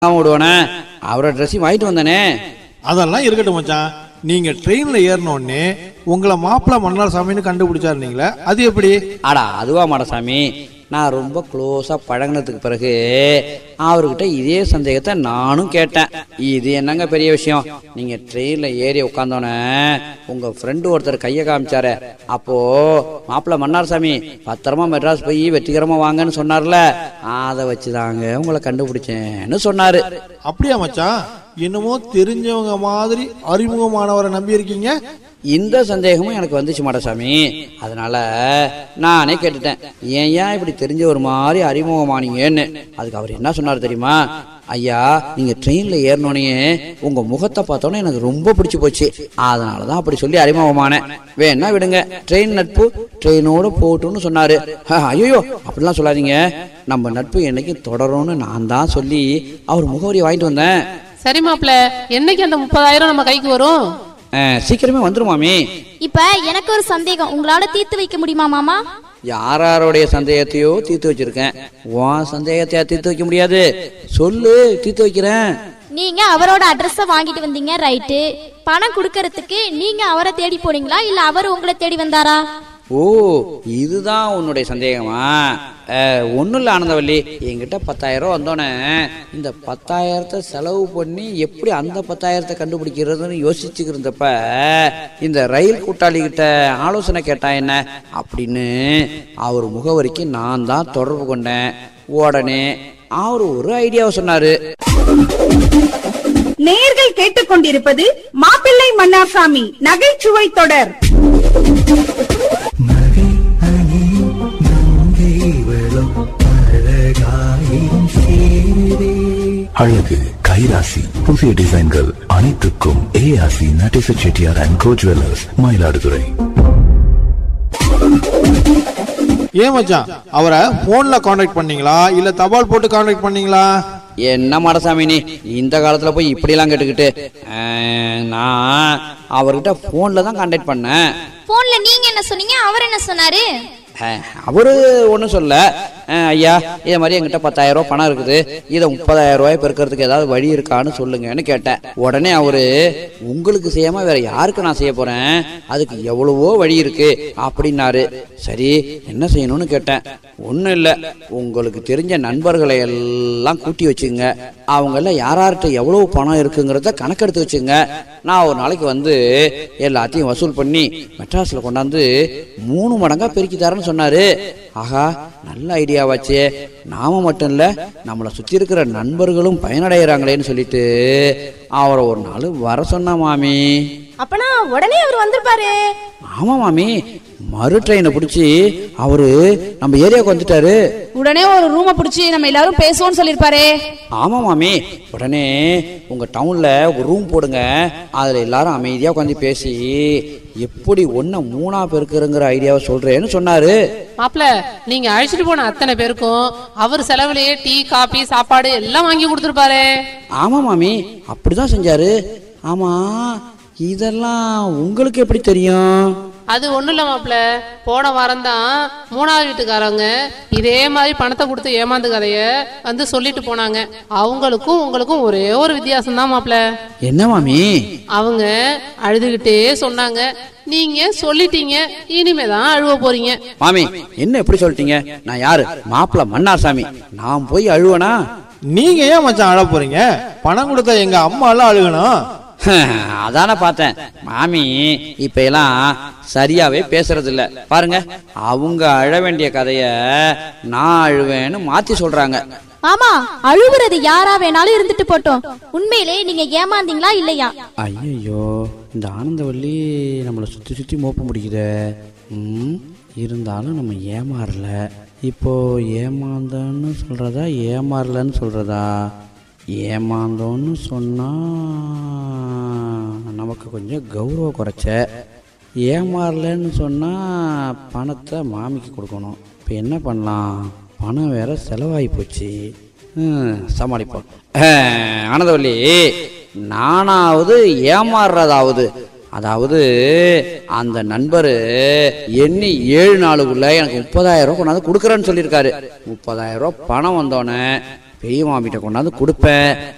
அவன் விடுவானே அவரோட ட்ரெஸ்ஸையும் வாங்கிட்டு வந்தானே அதெல்லாம் இருக்கட்டும் மச்சான் நீங்க ட்ரெயின்ல ஏறின உடனே உங்களை மாப்பிள்ளை மன்னார் சாமின்னு கண்டுபிடிச்சாரு நீங்களே அது எப்படி அடா அதுவா மாடசாமி நான் ரொம்ப க்ளோஸாக பழகுனதுக்கு பிறகு அவர்கிட்ட இதே சந்தேகத்தை நானும் கேட்டேன் இது என்னங்க பெரிய விஷயம் நீங்கள் ட்ரெயினில் ஏறி உட்காந்தோன்னே உங்கள் ஃப்ரெண்டு ஒருத்தர் கையை காமிச்சாரு அப்போ மாப்பிள்ளை மன்னார்சாமி பத்திரமா மெட்ராஸ் போய் வெற்றிகரமாக வாங்கன்னு சொன்னார்ல அதை வச்சு தாங்க உங்களை கண்டுபிடிச்சேன்னு சொன்னார் அப்படியா மச்சான் என்னமோ தெரிஞ்சவங்க மாதிரி அறிமுகமானவரை நம்பி இருக்கீங்க இந்த சந்தேகமும் எனக்கு வந்துச்சு மாடசாமி அதனால நானே கேட்டுட்டேன் ஏன் ஏன் இப்படி தெரிஞ்ச ஒரு மாதிரி அறிமுகமானீங்கன்னு அதுக்கு அவர் என்ன சொன்னார் தெரியுமா ஐயா நீங்க ட்ரெயின்ல ஏறினோடனே உங்க முகத்தை பார்த்தோன்னே எனக்கு ரொம்ப பிடிச்சு போச்சு அதனால தான் அப்படி சொல்லி அறிமுகமானேன் வேணா விடுங்க ட்ரெயின் நட்பு ட்ரெயினோட போட்டுன்னு சொன்னாரு ஐயோ அப்படிலாம் சொல்லாதீங்க நம்ம நட்பு என்னைக்கும் தொடரும்னு நான் தான் சொல்லி அவர் முகவரியை வாங்கிட்டு வந்தேன் சரி மாப்ள என்னைக்கு அந்த முப்பதாயிரம் நம்ம கைக்கு வரும் அஹ், சீக்கிரமே வந்துருமாமி இப்ப எனக்கு ஒரு சந்தேகம் உங்களால தீர்த்து வைக்க முடியுமா மாமா யாராருடைய சந்தேகத்தையோ தீர்த்து வச்சிருக்கேன் உன் சந்தேகத்தையா தீர்த்து வைக்க முடியாது சொல்லு தீர்த்து வைக்கிறேன் நீங்க அவரோட அட்ரஸ வாங்கிட்டு வந்தீங்க ரைட்டு பணம் கொடுக்கறதுக்கு நீங்க அவரை தேடி போனீங்களா இல்ல அவர் உங்களை தேடி வந்தாரா ஓ இதுதான் உன்னுடைய சந்தேகமா ஒன்றும் இல்லை ஆனந்தவல்லி என்கிட்ட பத்தாயிரம் ரூபா வந்தோடனே இந்த பத்தாயிரத்தை செலவு பண்ணி எப்படி அந்த பத்தாயிரத்தை கண்டுபிடிக்கிறதுன்னு யோசிச்சுக்கிட்டு இருந்தப்ப இந்த ரயில் கூட்டாளி கிட்ட ஆலோசனை கேட்டா என்ன அப்படின்னு அவர் முகவரிக்கு நான் தான் தொடர்பு கொண்டேன் உடனே அவர் ஒரு ஐடியாவை சொன்னாரு நேர்கள் கேட்டுக்கொண்டிருப்பது மாப்பிள்ளை மன்னார்சாமி நகைச்சுவை தொடர் மகை அணி மங்கை வளம் அழகாயின் சேரே அழகு கைராசி புதிய டிசைன்கள் அனைத்துக்கும் ஏஆசி Nadesa Chettiar and co jewellers Mayiladuthurai ஏன் மச்சான் அவரை போன்ல காண்டாக்ட் பண்ணீங்களா இல்ல தபால் போட்டு காண்டாக்ட் பண்ணீங்களா என்ன மடசாமி நீ இந்த காலத்துல போய் இப்படிலாம் கேட்டுக்கிட்டு அஹ், நான் அவர்கிட்ட போன்ல தான் கான்டாக்ட் பண்ணேன் போன்ல நீங்க என்ன சொன்னீங்க அவர் என்ன சொன்னாரு அஹ், அவரு ஒன்றும் சொல்ல அஹ், ஐயா இதே மாதிரி என்கிட்ட பத்தாயிரம் ரூபாய் பணம் இருக்குது இதை முப்பதாயிரம் ரூபாய் பெருக்கிறதுக்கு ஏதாவது வழி இருக்கான்னு சொல்லுங்கன்னு கேட்டேன் உடனே அவரு உங்களுக்கு செய்யாம வேற யாருக்கு நான் செய்ய போறேன் அதுக்கு எவ்வளவோ வழி இருக்கு அப்படின்னாரு சரி என்ன செய்யணும்னு கேட்டேன் ஒன்றும் இல்லை உங்களுக்கு தெரிஞ்ச நண்பர்களை எல்லாம் கூட்டி வச்சுங்க அவங்கள யாரார்கிட்ட எவ்வளவு பணம் இருக்குங்கிறத கணக்கெடுத்து வச்சுங்க நான் ஒரு நாளைக்கு வந்து எல்லாத்தையும் வசூல் பண்ணி மெட்ராஸில் கொண்டாந்து மூணு மடங்கா பெருக்கி தரேன்னு சொன்னாரு ஆகா நல்ல ஐடியாவாச்சே நாம மட்டும் இல்ல நம்மளை சுத்தி இருக்கிற நண்பர்களும் பயனடைகிறாங்களேன்னு சொல்லிட்டு அவரை ஒரு நாள் வர சொன்னா மாமி அப்பனா உடனே அவர் வந்திருப்பாரு ஆமா மாமி மறு ட்ரெயினை பிடிச்சி அவரு நம்ம ஏரியாவுக்கு வந்துட்டாரு உடனே ஒரு ரூமை பிடிச்சி நம்ம எல்லாரும் பேசுவோம்னு சொல்லிருப்பாரே ஆமா மாமி உடனே உங்க டவுன்ல ஒரு ரூம் போடுங்க அதுல எல்லாரும் அமைதியா உட்காந்து பேசி எப்படி ஒன்ன மூணா பெருக்குறங்கிற ஐடியாவை சொல்றேன்னு சொன்னாரு மாப்ள நீங்க அழைச்சிட்டு போன அத்தனை பேருக்கும் அவர் செலவுலயே டீ காபி சாப்பாடு எல்லாம் வாங்கி கொடுத்துருப்பாரு ஆமா மாமி அப்படிதான் செஞ்சாரு ஆமா இதெல்லாம் உங்களுக்கு எப்படி தெரியும் அது ஒண்ணும் இல்ல மாப்ள போன வாரம் தான் மூணாவது வீட்டுக்காரங்க இதே மாதிரி பணத்தை கொடுத்து ஏமாந்து கதைய வந்து சொல்லிட்டு போனாங்க அவங்களுக்கும் உங்களுக்கும் ஒரே ஒரு வித்தியாசம் தான் மாப்ள என்ன மாமி அவங்க அழுதுகிட்டே சொன்னாங்க நீங்க சொல்லிட்டீங்க இனிமே தான் அழுவ போறீங்க மாமி என்ன எப்படி சொல்லிட்டீங்க நான் யாரு மாப்பிள்ள மன்னார்சாமி நான் போய் அழுவனா நீங்க ஏன் மச்சான் அழ போறீங்க பணம் கொடுத்த எங்க அம்மா எல்லாம் அழுகணும் அதானே பார்த்தேன் மாமி இப்ப எல்லாம் சரியாவே பேசுறது இல்ல பாருங்க அவங்க அழ வேண்டிய கதைய நான் அழுவேன்னு மாத்தி சொல்றாங்க மாமா அழுவுறது யாரா வேணாலும் இருந்துட்டு போட்டோம் உண்மையிலே நீங்க ஏமாந்தீங்களா இல்லையா ஐயோ இந்த ஆனந்தவல்லி நம்மளை சுற்றி சுற்றி மோப்ப முடியுதே ம் இருந்தாலும் நம்ம ஏமாறல இப்போ ஏமாந்தோன்னு சொல்கிறதா ஏமாறலன்னு சொல்கிறதா ஏமாந்தோன்னு சொன்னால் நமக்கு கொஞ்சம் கௌரவம் குறைச்ச ஏமாறலன்னு சொன்னால் பணத்தை மாமிக்கு கொடுக்கணும் இப்போ என்ன பண்ணலாம் பணம் வேற செலவாகி போச்சு ம், சமாளிப்போம் அஹ், ஆனந்தவல்லி நானாவது ஏமாறுறதாவது அதாவது அந்த நண்பர் எண்ணி ஏழு நாளுக்குள்ள எனக்கு முப்பதாயிரம் ரூபாய் கொண்டாந்து கொடுக்குறேன்னு சொல்லியிருக்காரு முப்பதாயிரம் ரூபாய் பணம் வந்தோடனே பெரிய மாமிட்ட கொண்டாந்து கொடுப்பேன்